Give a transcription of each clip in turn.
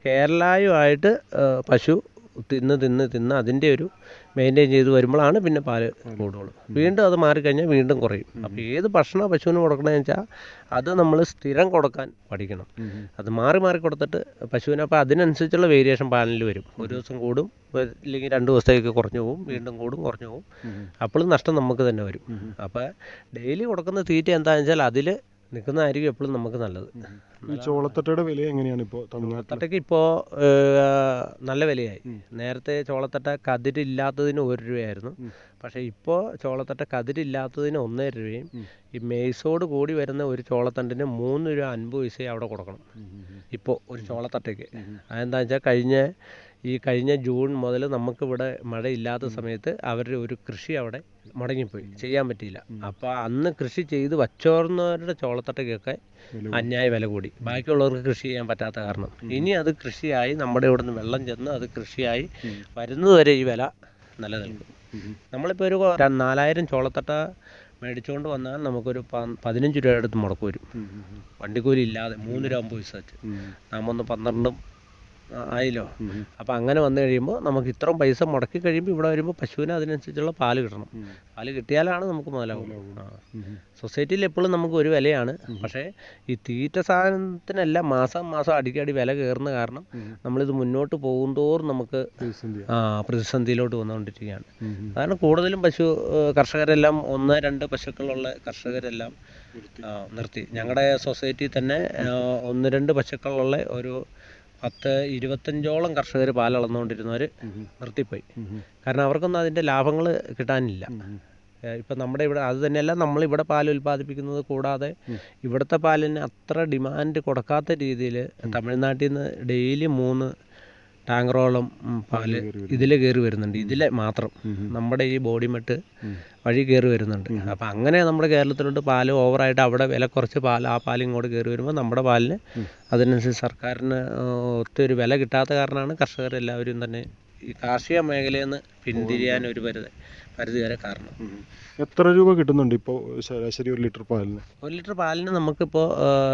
കേരളായുമായിട്ട് പശു തിന്ന് തിന്ന് തിന്ന് അതിൻ്റെ ഒരു മെയിൻറ്റെയിൻ ചെയ്ത് വരുമ്പോഴാണ് പിന്നെ പാല് കൂടുള്ളൂ വീണ്ടും അത് മാറിക്കഴിഞ്ഞാൽ വീണ്ടും കുറയും അപ്പോൾ ഏത് ഭക്ഷണം പശുവിന് കൊടുക്കണമെന്ന് വെച്ചാൽ അത് നമ്മൾ സ്ഥിരം കൊടുക്കാൻ പഠിക്കണം അത് മാറി മാറി കൊടുത്തിട്ട് പശുവിന് അപ്പോൾ അതിനനുസരിച്ചുള്ള വേരിയേഷൻ പാലിൽ വരും ഒരു ദിവസം കൂടും ഇല്ലെങ്കിൽ രണ്ട് ദിവസത്തേക്ക് കുറഞ്ഞു പോകും വീണ്ടും കൂടും കുറഞ്ഞു പോകും അപ്പോഴും നഷ്ടം നമുക്ക് തന്നെ വരും അപ്പോൾ ഡെയിലി കൊടുക്കുന്ന തീറ്റ എന്താണെന്ന് വെച്ചാൽ അതിൽ നിൽക്കുന്നതായിരിക്കും എപ്പോഴും നമുക്ക് നല്ലത് ഈ ചോളത്തട്ടയുടെ വില എങ്ങനെയാണ് ഇപ്പോൾ തമിഴ്നാട്ടിൽ ചോളത്തട്ടയ്ക്ക് ഇപ്പോൾ നല്ല വിലയായി നേരത്തെ ചോളത്തട്ട കതിരില്ലാത്തതിന് ഒരു രൂപയായിരുന്നു പക്ഷേ ഇപ്പോൾ ചോളത്തട്ട കതിരില്ലാത്തതിന് ഒന്നര രൂപയും ഈ മേയ്സോട് കൂടി വരുന്ന ഒരു ചോളത്തണ്ടിന് മൂന്ന് രൂപ അൻപത് പൈസയും അവിടെ കൊടുക്കണം ഇപ്പോൾ ഒരു ചോളത്തട്ടയ്ക്ക് അതെന്താ വെച്ചാൽ കഴിഞ്ഞ ഈ കഴിഞ്ഞ ജൂൺ മുതൽ നമുക്കിവിടെ മഴയില്ലാത്ത സമയത്ത് അവരുടെ ഒരു കൃഷി അവിടെ മുടങ്ങിപ്പോയി ചെയ്യാൻ പറ്റിയില്ല അപ്പോൾ അന്ന് കൃഷി ചെയ്ത് വച്ചോർന്നവരുടെ ചോളത്തട്ടയ്ക്കൊക്കെ അന്യായ വില കൂടി ബാക്കിയുള്ളവർക്ക് കൃഷി ചെയ്യാൻ പറ്റാത്ത കാരണം ഇനി അത് കൃഷിയായി നമ്മുടെ ഇവിടെ നിന്ന് വെള്ളം ചെന്ന് അത് കൃഷിയായി വരുന്നതുവരെ ഈ വില നിലനിൽക്കും നമ്മളിപ്പോൾ ഒരു ര- നാലായിരം ചോളത്തട്ട മേടിച്ചുകൊണ്ട് വന്നാൽ നമുക്കൊരു പ- പതിനഞ്ച് രൂപ അടുത്ത് മുടക്ക് വരും വണ്ടിക്കൂലി ഇല്ലാതെ മൂന്ന് രൂപ അമ്പത് പൈസ വെച്ച് നാമൊന്ന് പന്ത്രണ്ടും ആ, ആയില്ലോ അപ്പം അങ്ങനെ വന്നു കഴിയുമ്പോൾ നമുക്ക് ഇത്രയും പൈസ മുടക്കി കഴിയുമ്പോൾ ഇവിടെ വരുമ്പോൾ പശുവിന് അതിനനുസരിച്ചുള്ള പാല് കിട്ടണം പാല് കിട്ടിയാലാണ് നമുക്ക് മുതലാവും ആ സൊസൈറ്റിയിൽ എപ്പോഴും നമുക്ക് ഒരു വിലയാണ് പക്ഷേ ഈ തീറ്റ സാധനത്തിനെല്ലാം മാസം മാസം അടിക്കടി വില കയറുന്ന കാരണം നമ്മളിത് മുന്നോട്ട് പോകുന്തോറും നമുക്ക് ആ പ്രതിസന്ധിയിലോട്ട് വന്നുകൊണ്ടിരിക്കുകയാണ് കാരണം കൂടുതലും പശു ഏഹ്, കർഷകരെല്ലാം ഒന്ന് രണ്ട് പശുക്കളുള്ള കർഷകരെല്ലാം ആ, നിർത്തി ഞങ്ങളുടെ സൊസൈറ്റിയിൽ തന്നെ ആ, ഒന്ന് രണ്ട് പശുക്കളുള്ള ഒരു പത്ത് ഇരുപത്തഞ്ചോളം കർഷകർ പാലളന്നുകൊണ്ടിരുന്നവർ നിർത്തിപ്പോയി കാരണം അവർക്കൊന്നും അതിൻ്റെ ലാഭങ്ങൾ കിട്ടാനില്ല ഏഹ് ഇപ്പം നമ്മുടെ ഇവിടെ അത് തന്നെയല്ല നമ്മളിവിടെ പാൽ ഉൽപ്പാദിപ്പിക്കുന്നത് കൂടാതെ ഇവിടുത്തെ പാലിന് അത്ര ഡിമാൻഡ് കൊടുക്കാത്ത രീതിയിൽ തമിഴ്നാട്ടിൽ നിന്ന് ഡെയിലി മൂന്ന് ടാങ്കറോളം ഉം, പാല് ഇതിൽ കയറി വരുന്നുണ്ട് ഇതിലെ മാത്രം നമ്മുടെ ഈ ബോഡി മെട്ട് വഴി കയറി വരുന്നുണ്ട് അപ്പം അങ്ങനെ നമ്മുടെ കേരളത്തിലോട്ട് പാല് ഓവറായിട്ട് അവിടെ വില കുറച്ച് പാൽ ആ പാൽ ഇങ്ങോട്ട് കയറി വരുമ്പോൾ നമ്മുടെ പാലിന് അതിനനുസരിച്ച് സർക്കാരിന് ഏഹ്, ഒത്തൊരു വില കിട്ടാത്ത കാരണമാണ് കർഷകരെല്ലാവരും തന്നെ ഈ കാർഷിക മേഖലയിൽ നിന്ന് പിന്തിരിയാൻ ഒരു പരിധി പരിധി വരെ കാരണം എത്ര രൂപ കിട്ടുന്നുണ്ട് ഇപ്പോൾ ശരാശരി ഒരു ലിറ്റർ പാലിന് ഒരു ലിറ്റർ പാലിന് നമുക്കിപ്പോൾ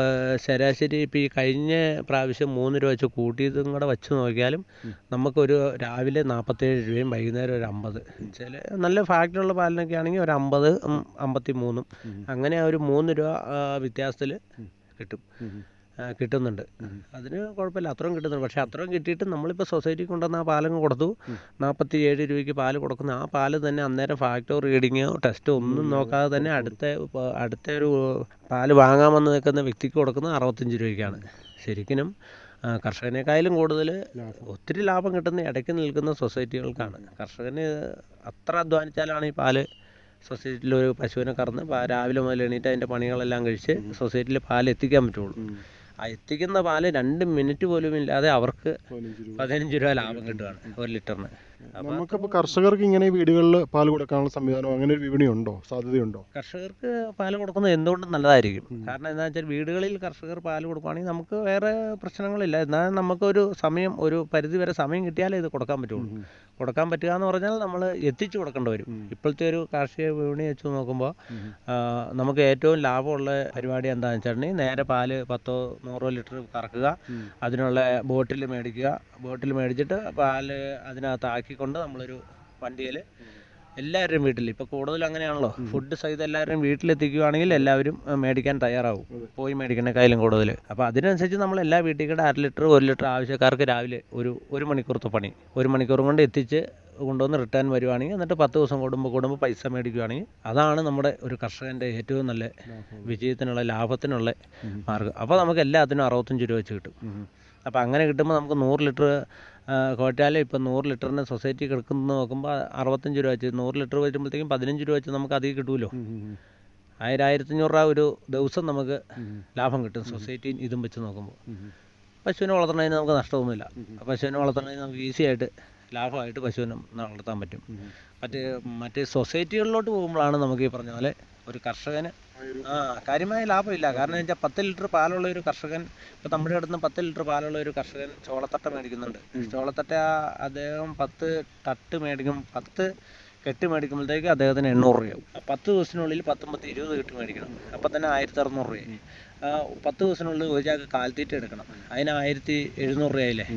ശരാശരി ഇപ്പോൾ ഈ കഴിഞ്ഞ പ്രാവശ്യം മൂന്ന് രൂപ വെച്ച് കൂട്ടിയതും കൂടെ വെച്ച് നോക്കിയാലും നമുക്കൊരു രാവിലെ നാൽപ്പത്തേഴ് രൂപയും വൈകുന്നേരം ഒരു അമ്പത് ചില നല്ല ഫാക്ടറിയുള്ള പാലിനൊക്കെ ആണെങ്കിൽ ഒരു അമ്പത് ഉം, അമ്പത്തി മൂന്നും അങ്ങനെ ആ ഒരു മൂന്ന് രൂപ വ്യത്യാസത്തിൽ കിട്ടും ആ, കിട്ടുന്നുണ്ട് അതിന് കുഴപ്പമില്ല അത്രയും കിട്ടുന്നുണ്ട് പക്ഷേ അത്രയും കിട്ടിയിട്ട് നമ്മളിപ്പോൾ സൊസൈറ്റി കൊണ്ടുവന്ന് ആ പാലങ്ങ് കൊടുത്തു നാൽപ്പത്തി ഏഴ് രൂപയ്ക്ക് പാല് കൊടുക്കുന്ന ആ പാല് തന്നെ അന്നേരം ഫാക്ടറി റീഡിങ്ങോ ടെസ്റ്റോ ഒന്നും നോക്കാതെ തന്നെ അടുത്ത പ- അടുത്ത ഒരു പാല് വാങ്ങാൻ വന്ന് നിൽക്കുന്ന വ്യക്തിക്ക് കൊടുക്കുന്നത് അറുപത്തഞ്ച് രൂപയ്ക്കാണ് ശരിക്കും ആ, കർഷകനേക്കാളും കൂടുതൽ ഒത്തിരി ലാഭം കിട്ടുന്ന ഇടയ്ക്ക് നിൽക്കുന്ന സൊസൈറ്റികൾക്കാണ് കർഷകന് അത്ര അധ്വാനിച്ചാലാണ് ഈ പാല് സൊസൈറ്റിയിൽ ഒരു പശുവിനെ കറന്ന് പാ- രാവിലെ മുതൽ എണീറ്റ് അതിൻ്റെ പണികളെല്ലാം കഴിച്ച് സൊസൈറ്റിയിൽ പാല് എത്തിക്കാൻ പറ്റുള്ളൂ ആ എത്തിക്കുന്ന പാല് രണ്ട് മിനിറ്റ് പോലും ഇല്ലാതെ അവർക്ക് പതിനഞ്ച് രൂപ ലാഭം കിട്ടുകയാണ് ഒരു ലിറ്ററിന് അപ്പോൾ നമുക്കപ്പോൾ കർഷകർക്ക് ഇങ്ങനെ വീടുകളിൽ പാൽ കൊടുക്കാനുള്ള സംവിധാനം അങ്ങനെ ഒരു വിപണി ഉണ്ടോ സാധ്യതയുണ്ടോ കർഷകർക്ക് പാല് കൊടുക്കുന്നത് എന്തുകൊണ്ടും നല്ലതായിരിക്കും കാരണം എന്താ വെച്ചാൽ വീടുകളിൽ കർഷകർ പാല് കൊടുക്കുകയാണെങ്കിൽ നമുക്ക് വേറെ പ്രശ്നങ്ങളില്ല എന്നാൽ നമുക്കൊരു സമയം ഒരു പരിധി വരെ സമയം കിട്ടിയാലേ ഇത് കൊടുക്കാൻ പറ്റുള്ളൂ കൊടുക്കാൻ പറ്റുക എന്ന് പറഞ്ഞാൽ നമ്മൾ എത്തിച്ചു കൊടുക്കേണ്ടി വരും ഇപ്പോഴത്തെ ഒരു കാർഷിക വിപണി വെച്ച് നോക്കുമ്പോൾ ആ, നമുക്ക് ഏറ്റവും ലാഭമുള്ള പരിപാടി എന്താണെന്ന് വെച്ചിട്ടുണ്ടെങ്കിൽ നേരെ പാല് പത്തോ നൂറോ ലിറ്റർ കറക്കുക അതിനുള്ള ബോട്ടിൽ മേടിക്കുക ബോട്ടിൽ മേടിച്ചിട്ട് പാല് അതിനകത്ത് ആക്കിക്കൊണ്ട് നമ്മളൊരു വണ്ടിയിൽ എല്ലാവരുടെയും വീട്ടിൽ ഇപ്പോൾ കൂടുതലും അങ്ങനെയാണല്ലോ ഫുഡ് സഹിതം എല്ലാവരുടെയും വീട്ടിലെത്തിക്കുകയാണെങ്കിൽ എല്ലാവരും ആ, മേടിക്കാൻ തയ്യാറാവും പോയി മേടിക്കണേക്കാളും കൂടുതൽ അപ്പോൾ അതിനനുസരിച്ച് നമ്മൾ എല്ലാ വീട്ടിൽ കൂടെ അര ലിറ്റർ ഒരു ലിറ്റർ ആവശ്യക്കാർക്ക് രാവിലെ ഒരു ഒരു മണിക്കൂറത്തെ പണി ഒരു മണിക്കൂറും കൊണ്ട് എത്തിച്ച് കൊണ്ടുവന്ന് റിട്ടേൺ വരുവാണെങ്കിൽ എന്നിട്ട് പത്ത് ദിവസം കൂടുമ്പോൾ കൂടുമ്പോൾ പൈസ മേടിക്കുകയാണെങ്കിൽ അതാണ് നമ്മുടെ ഒരു കർഷകൻ്റെ ഏറ്റവും നല്ല വിജയത്തിനുള്ള ലാഭത്തിനുള്ള മാർഗ്ഗം അപ്പോൾ നമുക്ക് എല്ലാത്തിനും അറുപത്തഞ്ച് രൂപ വെച്ച് കിട്ടും അപ്പോൾ അങ്ങനെ കിട്ടുമ്പോൾ നമുക്ക് നൂറ് ലിറ്റർ കോറ്റാല് ഇപ്പം നൂറ് ലിറ്ററിന് സൊസൈറ്റി കിടക്കുന്നത് നോക്കുമ്പോൾ അറുപത്തഞ്ച് രൂപ വെച്ച് നൂറ് ലിറ്റർ വരുമ്പോഴത്തേക്കും പതിനഞ്ച് രൂപ വെച്ച് നമുക്ക് അധികം കിട്ടുമല്ലോ ആയിരം ആയിരത്തഞ്ഞൂറ് രൂപ ഒരു ദിവസം നമുക്ക് ലാഭം കിട്ടും സൊസൈറ്റി ഇതും വെച്ച് നോക്കുമ്പോൾ പശുവിനെ വളർത്തുന്നതിന് നമുക്ക് നഷ്ടമൊന്നുമില്ല പശുവിനെ വളർത്തുന്നതിന് നമുക്ക് ഈസി ആയിട്ട് ലാഭമായിട്ട് പശുവിനെ വളർത്താൻ പറ്റും മറ്റ് മറ്റ് സൊസൈറ്റികളിലോട്ട് പോകുമ്പോഴാണ് നമുക്ക് ഈ പറഞ്ഞ പോലെ ഒരു കർഷകന് ആ കാര്യമായ ലാഭമില്ല കാരണം എന്ന് വെച്ചാൽ പത്ത് ലിറ്റർ പാലുള്ള ഒരു കർഷകൻ ഇപ്പം നമ്മുടെ അടുത്ത് നിന്ന് പത്ത് ലിറ്റർ പാലുള്ള ഒരു കർഷകൻ ചോളത്തട്ട മേടിക്കുന്നുണ്ട് ചോളത്തട്ട അദ്ദേഹം പത്ത് തട്ട് മേടിക്കും പത്ത് കെട്ട് മേടിക്കുമ്പോഴത്തേക്ക് അദ്ദേഹത്തിന് എണ്ണൂറ് രൂപയാവും ആ പത്ത് ദിവസത്തിനുള്ളിൽ പത്തൊമ്പത് ഇരുപത് കെട്ട് മേടിക്കണം അപ്പം തന്നെ ആയിരത്തി അറുന്നൂറ് രൂപയായി ആ പത്ത് ദിവസത്തിനുള്ളിൽ ഒരു ചാക്ക് കാൽത്തീറ്റ എടുക്കണം അതിന് ആയിരത്തി എഴുന്നൂറ് രൂപയില്ലേ